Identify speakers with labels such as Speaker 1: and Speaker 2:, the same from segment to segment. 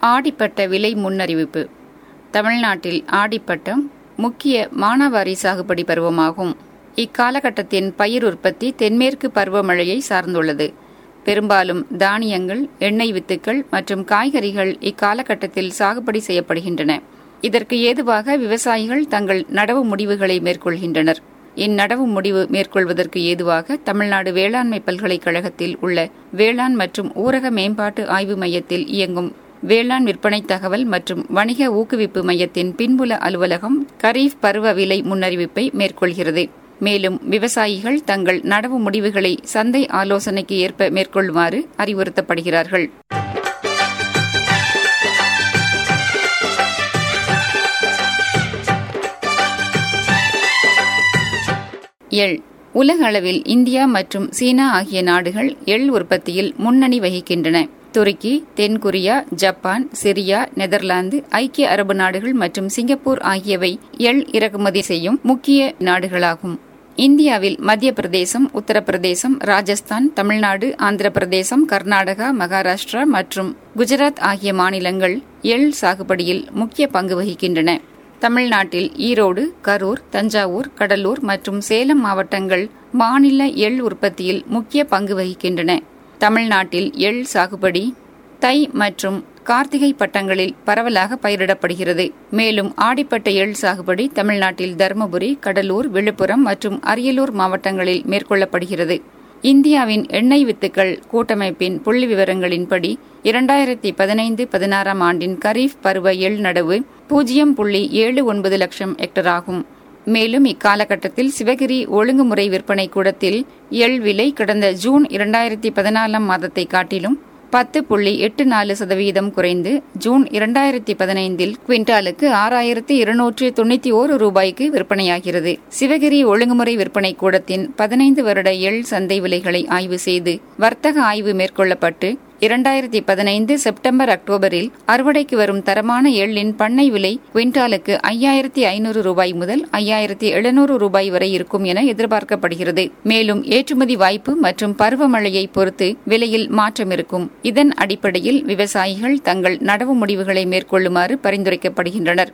Speaker 1: ஆடிப்பட்ட விலை முன்னறிவிப்பு தமிழ்நாட்டில் ஆடிப்பட்டம் முக்கிய மானாவாரி சாகுபடி பருவமாகும் இக்காலகட்டத்தின் பயிர் உற்பத்தி தென்மேற்கு பருவமழையை சார்ந்துள்ளது பெரும்பாலும் தானியங்கள் எண்ணெய் வித்துக்கள் மற்றும் காய்கறிகள் இக்காலகட்டத்தில் சாகுபடி செய்யப்படுகின்றன இதற்கு ஏதுவாக விவசாயிகள் தங்கள் நடவு முடிவுகளை மேற்கொள்கின்றனர் இந்நடவு முடிவு மேற்கொள்வதற்கு ஏதுவாக தமிழ்நாடு வேளாண்மை பல்கலைக்கழகத்தில் உள்ள வேளாண் மற்றும் ஊரக மேம்பாட்டு ஆய்வு மையத்தில் இயங்கும் வேளாண் விற்பனை தகவல் மற்றும் வணிக ஊக்குவிப்பு மையத்தின் பின்புல அலுவலகம் கரீஃப் பருவ விலை முன்னறிவிப்பை மேற்கொள்கிறது மேலும் விவசாயிகள் தங்கள் நடவு முடிவுகளை சந்தை ஆலோசனைக்கு ஏற்ப மேற்கொள்ளுமாறு அறிவுறுத்தப்படுகிறார்கள் எள் உலக அளவில் இந்தியா மற்றும் சீனா ஆகிய நாடுகள் எள் உற்பத்தியில் முன்னணி வகிக்கின்றன துருக்கி தென்கொரியா ஜப்பான் சிரியா நெதர்லாந்து ஐக்கிய அரபு நாடுகள் மற்றும் சிங்கப்பூர் ஆகியவை எள் இறக்குமதி செய்யும் முக்கிய நாடுகளாகும் இந்தியாவில் மத்திய பிரதேசம் உத்தரப்பிரதேசம் ராஜஸ்தான் தமிழ்நாடு ஆந்திர பிரதேசம் கர்நாடகா மகாராஷ்டிரா மற்றும் குஜராத் ஆகிய மாநிலங்கள் எள் சாகுபடியில் முக்கிய பங்கு வகிக்கின்றன தமிழ்நாட்டில் ஈரோடு கரூர் தஞ்சாவூர் கடலூர் மற்றும் சேலம் மாவட்டங்கள் மாநில எள் உற்பத்தியில் முக்கிய பங்கு வகிக்கின்றன தமிழ்நாட்டில் எள் சாகுபடி தை மற்றும் கார்த்திகை பட்டங்களில் பரவலாக பயிரிடப்படுகிறது மேலும் ஆடிப்பட்ட எள் சாகுபடி தமிழ்நாட்டில் தருமபுரி கடலூர் விழுப்புரம் மற்றும் அரியலூர் மாவட்டங்களில் மேற்கொள்ளப்படுகிறது இந்தியாவின் எண்ணெய் வித்துக்கள் கூட்டமைப்பின் புள்ளி விவரங்களின்படி இரண்டாயிரத்தி பதினைந்து பதினாறாம் ஆண்டின் கரீஃப் பருவ எள் நடவு பூஜ்ஜியம் புள்ளி ஏழு ஒன்பது லட்சம் ஹெக்டர் ஆகும் மேலும் இக்காலகட்டத்தில் சிவகிரி ஒழுங்குமுறை விற்பனை கூடத்தில் எள் விலை கடந்த ஜூன் இரண்டாயிரத்தி பதினாலாம் மாதத்தை காட்டிலும் பத்து புள்ளி எட்டு நாலு சதவீதம் குறைந்து ஜூன் இரண்டாயிரத்தி பதினைந்தில் குவிண்டாலுக்கு ஆறாயிரத்து இருநூற்று தொண்ணூத்தி ஓரு ரூபாய்க்கு விற்பனையாகிறது சிவகிரி ஒழுங்குமுறை விற்பனை கூடத்தின் பதினைந்து வருட எள் சந்தை விலைகளை ஆய்வு செய்து வர்த்தக ஆய்வு மேற்கொள்ளப்பட்டு இரண்டாயிரத்தி பதினைந்து செப்டம்பர் அக்டோபரில் அறுவடைக்கு வரும் தரமான எள்ளின் பண்ணை விலை குவிண்டாலுக்கு ஐயாயிரத்தி ஐநூறு ரூபாய் முதல் ஐயாயிரத்தி எழுநூறு ரூபாய் வரை இருக்கும் என எதிர்பார்க்கப்படுகிறது மேலும் ஏற்றுமதி வாய்ப்பு மற்றும் பருவமழையை பொறுத்து விலையில் மாற்றம் இருக்கும் இதன் அடிப்படையில் விவசாயிகள் தங்கள் நடவு முடிவுகளை மேற்கொள்ளுமாறு பரிந்துரைக்கப்படுகின்றனர்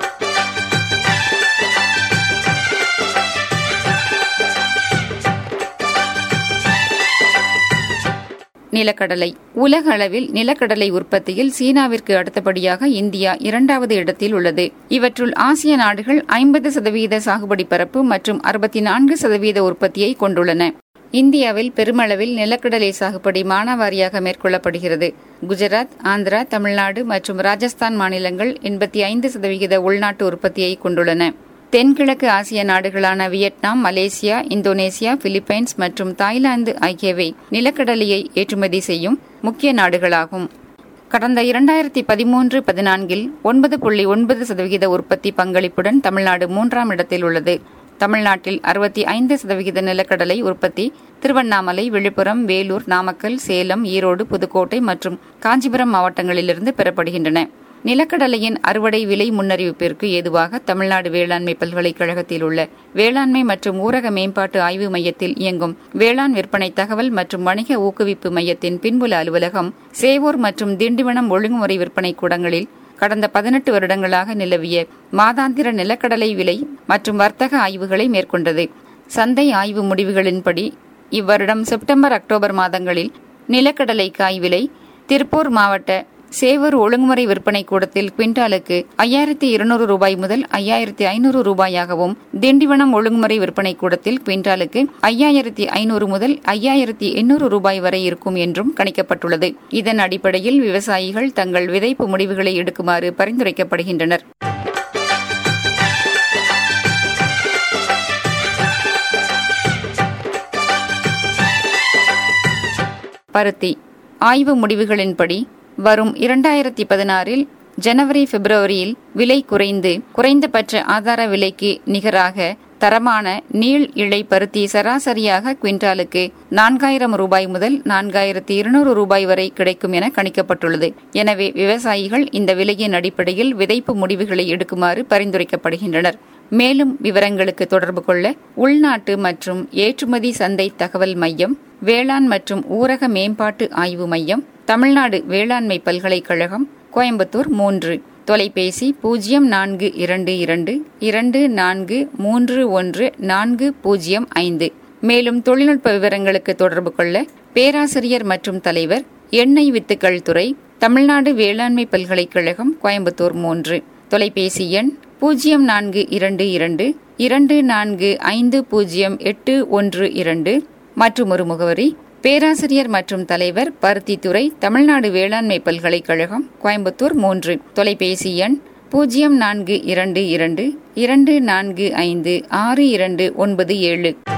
Speaker 1: நிலக்கடலை உலக அளவில் நிலக்கடலை உற்பத்தியில் சீனாவிற்கு அடுத்தபடியாக இந்தியா இரண்டாவது இடத்தில் உள்ளது இவற்றுள் ஆசிய நாடுகள் ஐம்பது சதவீத சாகுபடி பரப்பு மற்றும் அறுபத்தி நான்கு சதவீத உற்பத்தியை கொண்டுள்ளன இந்தியாவில் பெருமளவில் நிலக்கடலை சாகுபடி மானாவாரியாக மேற்கொள்ளப்படுகிறது குஜராத் ஆந்திரா தமிழ்நாடு மற்றும் ராஜஸ்தான் மாநிலங்கள் எண்பத்தி ஐந்து சதவிகித உள்நாட்டு உற்பத்தியை கொண்டுள்ளன தென்கிழக்கு ஆசிய நாடுகளான வியட்நாம் மலேசியா இந்தோனேசியா பிலிப்பைன்ஸ் மற்றும் தாய்லாந்து ஆகியவை நிலக்கடலையை ஏற்றுமதி செய்யும் முக்கிய நாடுகளாகும் கடந்த இரண்டாயிரத்தி பதிமூன்று பதினான்கில் ஒன்பது புள்ளி ஒன்பது சதவிகித உற்பத்தி பங்களிப்புடன் தமிழ்நாடு மூன்றாம் இடத்தில் உள்ளது தமிழ்நாட்டில் அறுபத்தி ஐந்து சதவிகித நிலக்கடலை உற்பத்தி திருவண்ணாமலை விழுப்புரம் வேலூர் நாமக்கல் சேலம் ஈரோடு புதுக்கோட்டை மற்றும் காஞ்சிபுரம் மாவட்டங்களிலிருந்து பெறப்படுகின்றன நிலக்கடலையின் அறுவடை விலை முன்னறிவிப்பிற்கு ஏதுவாக தமிழ்நாடு வேளாண்மை பல்கலைக்கழகத்தில் உள்ள வேளாண்மை மற்றும் ஊரக மேம்பாட்டு ஆய்வு மையத்தில் இயங்கும் வேளாண் விற்பனை தகவல் மற்றும் வணிக ஊக்குவிப்பு மையத்தின் பின்புல அலுவலகம் சேவூர் மற்றும் திண்டிவனம் ஒழுங்குமுறை விற்பனை கூடங்களில் கடந்த பதினெட்டு வருடங்களாக நிலவிய மாதாந்திர நிலக்கடலை விலை மற்றும் வர்த்தக ஆய்வுகளை மேற்கொண்டது சந்தை ஆய்வு முடிவுகளின்படி இவ்வருடம் செப்டம்பர் அக்டோபர் மாதங்களில் நிலக்கடலை காய் விலை திருப்பூர் மாவட்ட சேவூர் ஒழுங்குமுறை விற்பனை கூடத்தில் குவிண்டாலுக்கு ஐயாயிரத்தி இருநூறு ரூபாய் முதல் ஐயாயிரத்தி ஐநூறு ரூபாயாகவும் திண்டிவனம் ஒழுங்குமுறை விற்பனை கூடத்தில் குவிண்டாலுக்கு ஐயாயிரத்தி ஐநூறு முதல் ஐயாயிரத்தி எண்ணூறு ரூபாய் வரை இருக்கும் என்றும் கணிக்கப்பட்டுள்ளது இதன் அடிப்படையில் விவசாயிகள் தங்கள் விதைப்பு முடிவுகளை எடுக்குமாறு பரிந்துரைக்கப்படுகின்றனர் பருத்தி ஆய்வு முடிவுகளின்படி வரும் இரண்டாயிரத்தி பதினாறில் ஜனவரி பிப்ரவரியில் விலை குறைந்து குறைந்தபட்ச ஆதார விலைக்கு நிகராக தரமான நீள் இழை பருத்தி சராசரியாக குவிண்டாலுக்கு நான்காயிரம் ரூபாய் முதல் நான்காயிரத்தி இருநூறு ரூபாய் வரை கிடைக்கும் என கணிக்கப்பட்டுள்ளது எனவே விவசாயிகள் இந்த விலையின் அடிப்படையில் விதைப்பு முடிவுகளை எடுக்குமாறு பரிந்துரைக்கப்படுகின்றனர் மேலும் விவரங்களுக்கு தொடர்பு கொள்ள உள்நாட்டு மற்றும் ஏற்றுமதி சந்தை தகவல் மையம் வேளாண் மற்றும் ஊரக மேம்பாட்டு ஆய்வு மையம் தமிழ்நாடு வேளாண்மை பல்கலைக்கழகம் கோயம்புத்தூர் மூன்று தொலைபேசி பூஜ்ஜியம் நான்கு இரண்டு இரண்டு இரண்டு நான்கு மூன்று ஒன்று நான்கு பூஜ்ஜியம் ஐந்து மேலும் தொழில்நுட்ப விவரங்களுக்கு தொடர்பு கொள்ள பேராசிரியர் மற்றும் தலைவர் எண்ணெய் வித்துக்கள் துறை தமிழ்நாடு வேளாண்மை பல்கலைக்கழகம் கோயம்புத்தூர் மூன்று தொலைபேசி எண் பூஜ்ஜியம் நான்கு இரண்டு இரண்டு இரண்டு நான்கு ஐந்து பூஜ்ஜியம் எட்டு ஒன்று இரண்டு மற்றும் ஒரு முகவரி பேராசிரியர் மற்றும் தலைவர் பருத்தித்துறை தமிழ்நாடு வேளாண்மை பல்கலைக்கழகம் கோயம்புத்தூர் மூன்று தொலைபேசி எண் பூஜ்ஜியம் நான்கு இரண்டு இரண்டு இரண்டு நான்கு ஐந்து ஆறு இரண்டு ஒன்பது ஏழு